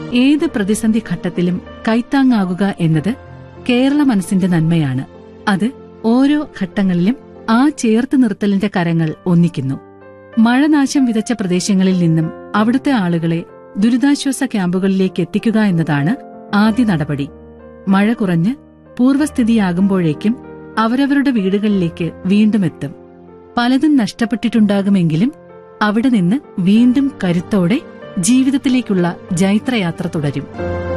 ഏത് പ്രതിസന്ധി ഘട്ടത്തിലും കൈത്താങ്ങാകുക എന്നത് കേരള മനസ്സിന്റെ നന്മയാണ് അത് ഓരോ ഘട്ടങ്ങളിലും ആ ചേർത്ത് നിർത്തലിന്റെ കരങ്ങൾ ഒന്നിക്കുന്നു മഴനാശം വിതച്ച പ്രദേശങ്ങളിൽ നിന്നും അവിടുത്തെ ആളുകളെ ദുരിതാശ്വാസ ക്യാമ്പുകളിലേക്ക് എത്തിക്കുക എന്നതാണ് ആദ്യ നടപടി മഴ കുറഞ്ഞ് പൂർവ്വസ്ഥിതിയാകുമ്പോഴേക്കും അവരവരുടെ വീടുകളിലേക്ക് വീണ്ടും എത്തും പലതും നഷ്ടപ്പെട്ടിട്ടുണ്ടാകുമെങ്കിലും അവിടെ നിന്ന് വീണ്ടും കരുത്തോടെ ജീവിതത്തിലേക്കുള്ള ജൈത്രയാത്ര തുടരും